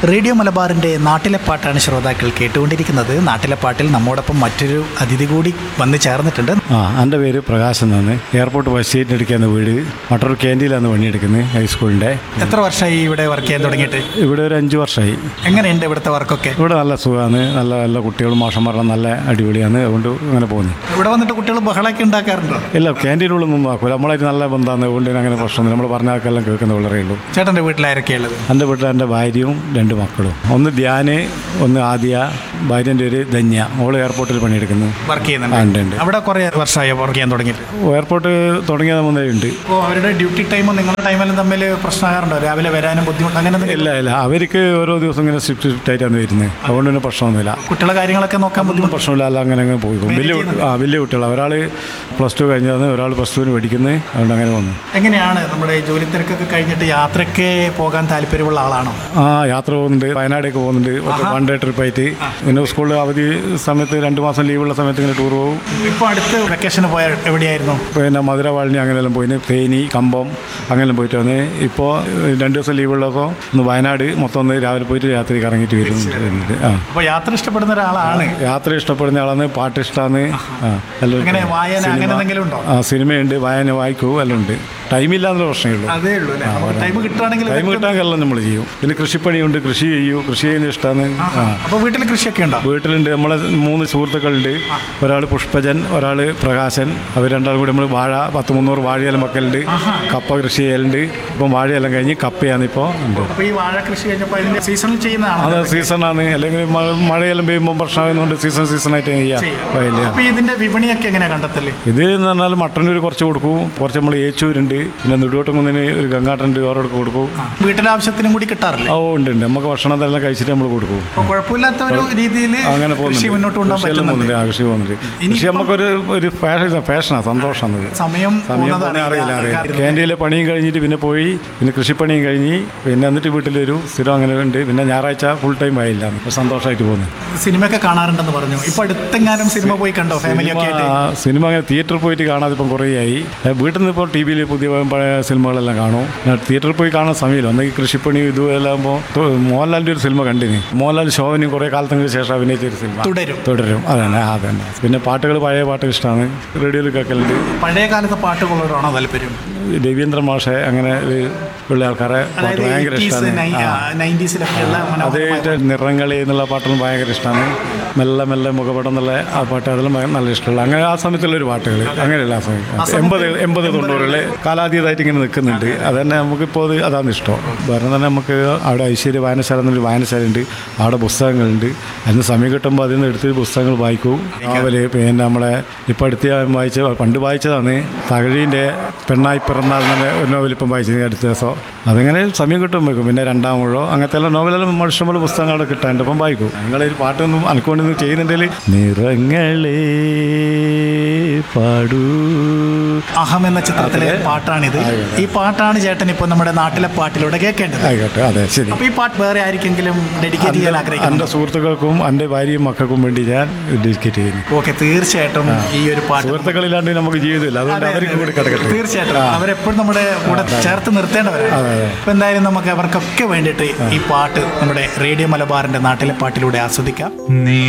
Radio മലബാറിൻ്റെ നാട്ടിലെ പാട്ടാണ് ശ്രോതാക്കൾ കേട്ടുകൊണ്ടിരിക്കുന്നത് നാട്ടിലെ പാട്ടിൽ നമ്മോടൊപ്പം മറ്റൊരു അതിഥി കൂടി വന്ന് ചേർന്നിട്ടുണ്ട് ആ എൻ്റെ പേര് പ്രകാശ് എന്നാണ് എയർപോർട്ട് ബസ് സീറ്റ് എടുക്കുന്ന വീട് മട്ടൂർ ക്യാൻറ്റീനിലാണ് പണിയെടുക്കുന്നത് ഹൈസ്കൂളിൻ്റെ എത്ര വർഷമായി ഇവിടെ വർക്ക് ചെയ്യാൻ തുടങ്ങിയിട്ട് ഇവിടെ ഒരു അഞ്ച് വർഷമായി എങ്ങനെയുണ്ട് ഇവിടുത്തെ വർക്കൊക്കെ ഇവിടെ നല്ല സുഖമാണ് നല്ല നല്ല കുട്ടികളും മാഷന്മാരെല്ലാം നല്ല അടിപൊളിയാണ് അതുകൊണ്ട് അങ്ങനെ പോകുന്നു ഇവിടെ വന്നിട്ട് കുട്ടികൾ ബഹളമൊക്കെ ഉണ്ടാക്കാറുണ്ടോ ഇല്ല ക്യാൻറ്റീനുള്ളൊന്നും നോക്കില്ല നമ്മളായിട്ട് നല്ല ബന്ധമാണ് അതുകൊണ്ട് അങ്ങനെ പ്രശ്നമൊന്നും നമ്മൾ പറഞ്ഞാൽക്കെല്ലാം കേൾക്കുന്ന വളരെ ഉള്ളൂ ചേട്ടൻ്റെ വീട്ടിലാരൊക്കെയുള്ളത് എൻ്റെ വീട്ടിൽ എൻ്റെ ഭാര്യയും രണ്ട് മക്കളും ഒന്ന് ധ്യാന് ഒന്ന് ആദ്യ ഭാര്യൻ്റെ ഒരു ധന്യ ഓൾ എയർപോർട്ടിൽ പണിയെടുക്കുന്നു വർക്ക് ആ, ചെയ്യുന്നുണ്ട് ഉണ്ട് ഉണ്ട് അവിടെ കുറേ വർഷമായി വർക്ക് ചെയ്യാൻ തുടങ്ങിയിട്ട് എയർപോർട്ട് തുടങ്ങിയ മുതലേ ഉണ്ട് അപ്പോൾ അവരുടെ ഡ്യൂട്ടി ടൈമും നിങ്ങളുടെ ടൈമിലും തമ്മിൽ പ്രശ്നമാകാറുണ്ടോ രാവിലെ വരാനും ബുദ്ധിമുട്ട് അങ്ങനെ എന്തെങ്കിലും ഇല്ല ഇല്ല അവർക്ക് ഓരോ ദിവസം ഇങ്ങനെ ഷിഫ്റ്റ് ഷിഫ്റ്റ് ആയിട്ടാണ് വരുന്നത് അതുകൊണ്ട് തന്നെ പ്രശ്നമൊന്നുമില്ല കുട്ടികളെ കാര്യങ്ങളൊക്കെ നോക്കാൻ ബുദ്ധിമുട്ട് പ്രശ്നമില്ല അല്ല അങ്ങനെ അങ്ങ് പോയി പോകും. വലിയ കു- ആ വലിയ കുട്ടികൾ ഒരാൾ പ്ലസ് ടു കഴിഞ്ഞതാണ് ഒരാൾ പ്ലസ് ടുവിന് പഠിക്കുന്നത് അതുകൊണ്ട് അങ്ങനെ വന്നു എങ്ങനെയാണ് നമ്മുടെ ഈ ജോലി തിരക്കൊക്കെ കഴിഞ്ഞിട്ട് യാത്രയ്ക്ക് പോകാൻ താല്പര്യമുള്ള ആളാണോ ആ യാത്ര പോകുന്നുണ്ട് വയനാടേക്ക് പോകുന്നുണ്ട് വൺ ഡേ ട്രിപ്പായിട്ട് പിന്നെ സ്കൂളിൽ അവധി സമയത്ത് രണ്ട് മാസം ലീവുള്ള സമയത്ത് ഇങ്ങനെ ടൂർ പോകും ഇപ്പോൾ അടുത്ത് വെക്കേഷന് പോയ എവിടെയായിരുന്നു പിന്നെ മധുര വാഴനി അങ്ങനെയെല്ലാം പോയിന് തേനി കമ്പം അങ്ങനെല്ലാം പോയിട്ട് വന്ന് ഇപ്പോൾ രണ്ട് ദിവസം ലീവുള്ളപ്പോൾ ഒന്ന് വയനാട് മൊത്തം ഒന്ന് രാവിലെ പോയിട്ട് രാത്രി കറങ്ങിയിട്ട് വരുന്നുണ്ട് ആ അപ്പോൾ യാത്ര ഇഷ്ടപ്പെടുന്ന ഒരാളാണ് യാത്ര ഇഷ്ടപ്പെടുന്ന ആളാണ് പാട്ട് ഇഷ്ടമാണ് ആ എല്ലാം അങ്ങനെ വായന സിനിമ. അങ്ങനെ എന്തെങ്കിലും ഉണ്ടോ ആ സിനിമയുണ്ട് വായന വായിക്കൂ എല്ലാം ഉണ്ട് ടൈമില്ലാന്നുള്ള പ്രശ്നമേ ഉള്ളൂ അതേ ഉള്ളൂ അല്ലേ ടൈം കിട്ടുവാണെങ്കിൽ ടൈം കിട്ടാൻ എല്ലാം നമ്മൾ ചെയ്യും പിന്നെ കൃഷിപ്പണിയുണ്ട് കൃഷി ചെയ്യൂ കൃഷി ചെയ്യുന്ന ഇഷ്ടമാണ് ആ അപ്പോൾ വീട്ടിൽ കൃഷിയൊക്കെ ഉണ്ടോ വീട്ടിലുണ്ട് നമ്മളെ മൂന്ന് സുഹൃത്തുക്കളുണ്ട് ഒരാൾ പുഷ്പജൻ ഒരാൾ പ്രകാശൻ അവർ രണ്ടാളും കൂടി നമ്മൾ വാഴ പത്ത് മുന്നൂറ് വാഴയെല്ലാം വെക്കലുണ്ട് കപ്പ കൃഷി ചെയ്യലുണ്ട് ഇപ്പം വാഴയെല്ലാം കഴിഞ്ഞ് കപ്പയാണ് ഇപ്പോൾ ഉണ്ട് അപ്പോൾ ഈ വാഴ കൃഷി കഴിഞ്ഞപ്പോൾ അതിന്റെ സീസണിൽ അത് ചെയ്യുന്നതാണ് സീസണാണ് അല്ലെങ്കിൽ മഴ- മഴയെല്ലാം പെയ്യുമ്പോൾ പ്രശ്നമായതുകൊണ്ട് സീസൺ സീസണായിട്ട് ചെയ്യാം വയലിൽ അപ്പോൾ ഇതിന്റെ വിപണിയൊക്കെ എങ്ങനെയാ കണ്ടെത്തല് ഇത് എന്ന് പറഞ്ഞാൽ മട്ടന്നൂർ കുറച്ച് കൊടുക്കും കുറച്ച് നമ്മൾ ഏച്ചൂരുണ്ട് പിന്നെ നെടുവോട്ടുകുന്നിന് ഒരു ഗംഗാട്ടുണ്ട് അവരോട് കൊടുക്കും വീട്ടിലാവശ്യത്തിനും കൂടി കിട്ടാറില്ല ഓ ഉണ്ട് ഉണ്ട് നമുക്ക് ഭക്ഷണം എല്ലാം കഴിച്ചിട്ട് നമ്മൾ കൊടുക്കും അപ്പോൾ കുഴപ്പമില്ലാത്ത ഒരു രീതിയിൽ അങ്ങനെ കൃഷി മുന്നോട്ട് പോകുന്നുണ്ട് കൊണ്ടുപോകാൻ കൃഷിയെല്ലാം പറ്റുന്നുണ്ട് പോകുന്നുണ്ട് ആ, കൃഷി പോകുന്നുണ്ട് കൃഷി നമുക്കൊരു ഒരു ഫാഷൻ ഫാഷനാണ് സന്തോഷമാണ് ഇത് സമയം സമയം പോകുന്നത് പോകുന്നത് അറിയില്ല അറിയില്ല അറിയില്ല. ക്യാൻറ്റീനിലെ പണിയും കഴിഞ്ഞിട്ട് പിന്നെ പോയി പിന്നെ കൃഷിപ്പണിയും കഴിഞ്ഞ് പിന്നെ എന്നിട്ട് വീട്ടിൽ വരും സ്ഥിരം അങ്ങനെ ഉണ്ട് പിന്നെ ഞായറാഴ്ച ഫുൾ ടൈം ആയില്ല ഇപ്പോൾ സന്തോഷമായിട്ട് പോകുന്നു സിനിമയൊക്കെ കാണാറുണ്ടെന്ന് പറഞ്ഞു ഇപ്പൊ അടുത്തെങ്ങാനും സിനിമ പോയി കണ്ടോ ഫാമിലി ഒക്കെ ആയിട്ട് ആ, സിനിമ അങ്ങനെ തിയേറ്ററിൽ പോയിട്ട് കാണാതെ ഇപ്പം കുറേ ആയി ഏ, വീട്ടിൽ നിന്ന് ഇപ്പോൾ ടി വിയിൽ പുതിയ പഴയ സിനിമകളെല്ലാം കാണും പിന്നെ തിയേറ്ററിൽ പോയി കാണാൻ സമയമില്ല ഒന്നെങ്കിൽ കൃഷിപ്പണി ഇതും എല്ലാം ആകുമ്പോൾ മോഹൻലാലിൻ്റെ ഒരു സിനിമ കണ്ടിന് മോഹൻലാൽ ശോഭനും കുറേ കാലത്തിന് ശേഷം അഭിനയിച്ച ഒരു സിനിമ തുടരും തുടരും അതന്നെ അതന്നെ പിന്നെ പാട്ടുകൾ പഴയ പാട്ട് ഇഷ്ടമാണ് റേഡിയോയിൽ കേൾക്കലുണ്ട് പഴയ കാലത്തെ പാട്ടുകളോടാണോ താല്പര്യം രവീന്ദ്ര മാഷെ അങ്ങനെ ഒരു ഉള്ള ആൾക്കാരെ പാട്ട് അതായത് ഭയങ്കര ഇഷ്ടമാണ് ആ. നയൻറ്റീസിലൊക്കെയുള്ള അത് നിറങ്ങളി എന്നുള്ള പാട്ടും ഭയങ്കര ഇഷ്ടമാണ് മെല്ലെ മെല്ലെ മുഖപടം എന്നുള്ള ആ പാട്ട് അതെല്ലാം ഭയ- നല്ല ഇഷ്ടമുള്ള അങ്ങനെ ആ സമയത്തുള്ള ഒരു പാട്ടുകൾ അങ്ങനെയല്ല ആ സമയം എൺപത് എൺപത് തൊണ്ണൂറുകളിൽ കാലാതീതമായിട്ട് ഇങ്ങനെ നിൽക്കുന്നുണ്ട് അത് തന്നെ നമുക്കിപ്പോൾ അത് അതാണ് ഇഷ്ടം വേറെ തന്നെ നമുക്ക് അവിടെ ഐശ്വര്യ വായനശാല എന്നൊരു വായനശാലയുണ്ട് അവിടെ പുസ്തകങ്ങളുണ്ട് അതിന് സമയം കിട്ടുമ്പോൾ അതിൽ നിന്ന് എടുത്ത് പുസ്തകങ്ങൾ വായിക്കും നോവല് പിന്നെ നമ്മളെ ഇപ്പോൾ അടുത്ത് ഞാൻ വായിച്ച പണ്ട് വായിച്ചതാണ് തകഴീൻ്റെ പെണ്ണായി പിറന്നാൽ എന്ന ഒരു നോവൽ ഇപ്പം വായിച്ചത് അടുത്ത ദിവസം അതിങ്ങനെ സമയം കിട്ടും വെക്കും പിന്നെ രണ്ടാം മുഴോ അങ്ങനത്തെ എല്ലാം നോവലെല്ലാം ഇഷ്ടംപോലെ പുസ്തകങ്ങൾ കിട്ടാണ്ട് ഇപ്പം വായിക്കും നിങ്ങളൊരു പാട്ടൊന്നും അനക്കൊണ്ടൊന്നും ചെയ്യുന്നുണ്ടെങ്കിൽ നിറങ്ങളെ പാടൂ അഹം എന്ന ചിത്രത്തിലെ പാട്ടാണിത് ഈ പാട്ടാണ് ചേട്ടൻ ഇപ്പൊ നമ്മുടെ നാട്ടിലെ പാട്ടിലൂടെ കേൾക്കേണ്ടത് ആയിക്കോട്ടെ അതെ ശരി അപ്പൊ ഈ പാട്ട് വേറെ ആർക്കെങ്കിലും ഡെഡിക്കേറ്റ് ചെയ്യാൻ ആഗ്രഹിക്കുന്നു എൻ്റെ സുഹൃത്തുക്കൾക്കും എൻ്റെ ഭാര്യയും മക്കൾക്കും വേണ്ടി ഞാൻ ഡെഡിക്കേറ്റ് ചെയ്യുന്നു ഓക്കെ തീർച്ചയായിട്ടും ഈ ഒരു പാട്ട് സുഹൃത്തുക്കളില്ലാണ്ട് നമുക്ക് ജീവിതമില്ല അതുകൊണ്ട് അവർക്ക് കൂടി കിടക്കട്ടെ തീർച്ചയായിട്ടും അവരെപ്പോഴും നമ്മുടെ കൂടെ ചേർത്ത് നിർത്തേണ്ടവരാണ് അപ്പൊ എന്തായാലും നമുക്ക് അവർക്കൊക്കെ വേണ്ടിയിട്ട് ഈ പാട്ട് നമ്മുടെ റേഡിയോ മലബാറിന്റെ നാട്ടിലെ പാട്ടിലൂടെ ആസ്വദിക്കാം നീ